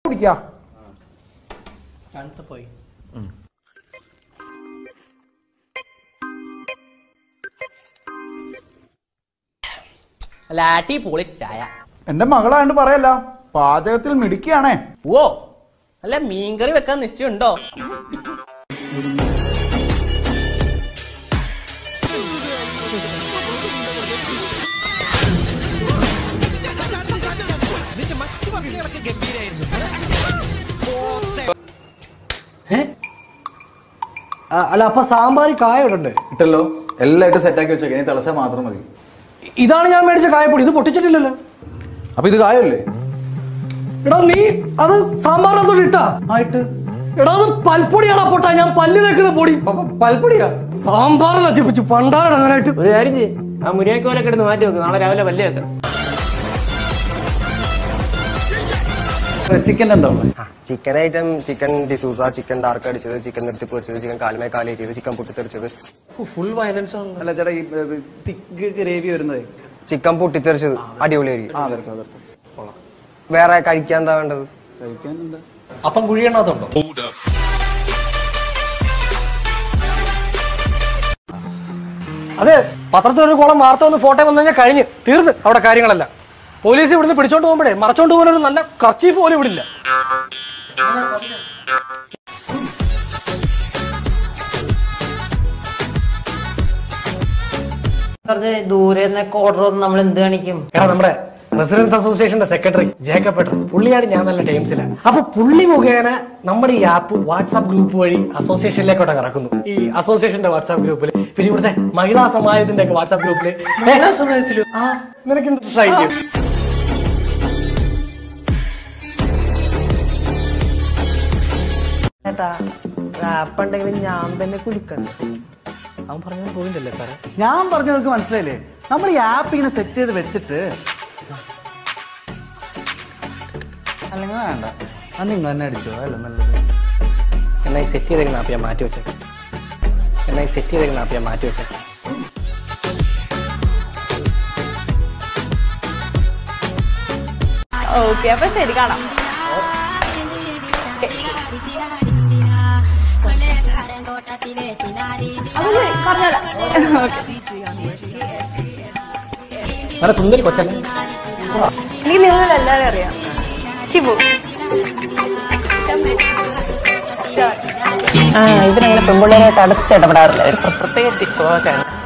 കുടിക്കാ തണുത്ത് പോയി അല്ല ആട്ടി പൊളി ചായ എന്റെ മകളായോണ്ട് പറയല്ല പാചകത്തിൽ മിടുക്കിയാണേ ഓ അല്ല മീൻകറി വെക്കാൻ നിശ്ചയമുണ്ടോ അല്ല അപ്പൊ സാമ്പാർ കായ ഇടണ്ടേ ഇട്ടല്ലോ എല്ലായിട്ട് സെറ്റാക്കി വെച്ചേക്കെ ഇനി തിളച്ചാൽ മാത്രം മതി ഇതാണ് ഞാൻ മേടിച്ച കായപ്പൊടി ഇത് പൊട്ടിച്ചിട്ടില്ലല്ലോ അപ്പൊ ഇത് കായല്ലേ എടാ നീ അത് സാമ്പാറിനകത്തോട്ട് ഇട്ടാ ആയിട്ട് എടാ അത് പൽപ്പൊടിയാണോ പൊട്ടാ ഞാൻ പല്ല് വെക്കുന്ന പൊടി പൽപ്പൊടിയാ സാമ്പാർ നശിപ്പിച്ചു പണ്ടാരടങ്ങനായിട്ട് ഒരു കാര്യം ചെയ്യ് ആ മുരിയാക്കോലൊക്കെ എടുത്ത് മാറ്റി വെക്ക് നാളെ രാവിലെ പല്ല് വെക്കാം ചിക്കൻ എന്താ chicken item chicken D'Souza chicken dark അടിച്ചത് ചിക്കൻ നിർത്തി പൊരിച്ചത് ചിക്കൻ കാലുമേ കാലേറ്റിയത് ചിക്കൻ പൊട്ടിത്തെറിച്ചത് ഫുൾ വയലൻസ് ആണ് അല്ല ചേട്ടാ ഈ തിക്ക് ഗ്രേവി വരുന്നത് ചിക്കൻ പൊട്ടിത്തെറിച്ചത് അടിപൊളിയായിരിക്കും ആ അതെടുത്തോ അതെടുത്തോ വേറെ കഴിക്കാൻ എന്താ വേണ്ടത് കഴിക്കാൻ എന്താ അപ്പം കുഴിയണത്തുണ്ടോ അതെ പത്രത്തിൽ ഒരു കോളം വാർത്ത വന്ന് ഫോട്ടോ വന്നു കഴിഞ്ഞാൽ കഴിഞ്ഞ് തീർന്ന് അവിടെ കാര്യങ്ങളെല്ലാം പോലീസ് ഇവിടുന്ന് പിടിച്ചോണ്ട് പോകുമ്പോഴേ മറച്ചോണ്ട് പോകാൻ ഒരു നല്ല കർച്ചീഫ് പോലും ഇവിടില്ല കുറച്ച് ദൂരെ നിന്നൊക്കെ ഓർഡർ വന്ന് നമ്മൾ എന്ത് കാണിക്കും എടാ നമ്മുടെ റെസിഡൻസ് അസോസിയേഷന്റെ സെക്രട്ടറി ജേക്കബ് പെട്ടർ പുള്ളിയാണ് ഞാൻ നല്ല ടൈംസിലാണ് അപ്പൊ പുള്ളി മുഖേന നമ്മുടെ ഈ ആപ്പ് വാട്സാപ്പ് ഗ്രൂപ്പ് വഴി അസോസിയേഷനിലേക്കോട്ട് ഇറക്കുന്നു ഈ അസോസിയേഷന്റെ വാട്സാപ്പ് ഗ്രൂപ്പിൽ പിന്നെ ഇവിടുത്തെ മഹിളാ സമാജത്തിന്റെ ഒക്കെ വാട്സാപ്പ് ഗ്രൂപ്പിൽ മഹിളാ സമാജത്തിലും ആ നിനക്ക് ഇൻട്രസ്റ്റ് ആയിരിക്കും ചേട്ടാ ആപ്പ് ഉണ്ടെങ്കിലും ഞാൻ തന്നെ കുടിക്കണ്ട അവൻ പറഞ്ഞ പോയിന്റ് അല്ലേ സാറേ ഞാൻ പറഞ്ഞതൊക്കെ മനസ്സിലായില്ലേ നമ്മൾ ഈ ആപ്പ് ഇങ്ങനെ സെറ്റ് ചെയ്ത് വെച്ചിട്ട് അല്ലെങ്കിൽ വേണ്ട അത് നിങ്ങൾ തന്നെ അടിച്ചോ അല്ല നല്ലത് എന്നാ ഈ സെറ്റ് ചെയ്തേക്കുന്ന ആപ്പ് ഞാൻ മാറ്റി വെച്ചേക്കാം എന്നാ ഈ സെറ്റ് ചെയ്തേക്കുന്ന ആപ്പ് ഞാൻ മാറ്റി വെച്ചേക്കാം ഓക്കെ അപ്പൊ ശരി കാണാം അപ്പൊ ശരി പറഞ്ഞോളാം ഓക്കെ നല്ല സുന്ദരി കൊച്ചല്ലേ എനിക്ക് നിങ്ങളെല്ലാവരും അറിയാം ശിവു ആ ഇവരങ്ങനെ പെൺപിള്ളേരായിട്ട് അടുത്ത് ഇടപെടാറില്ല പ്രത്യേകിച്ച് സ്വഭാവക്കാരൻ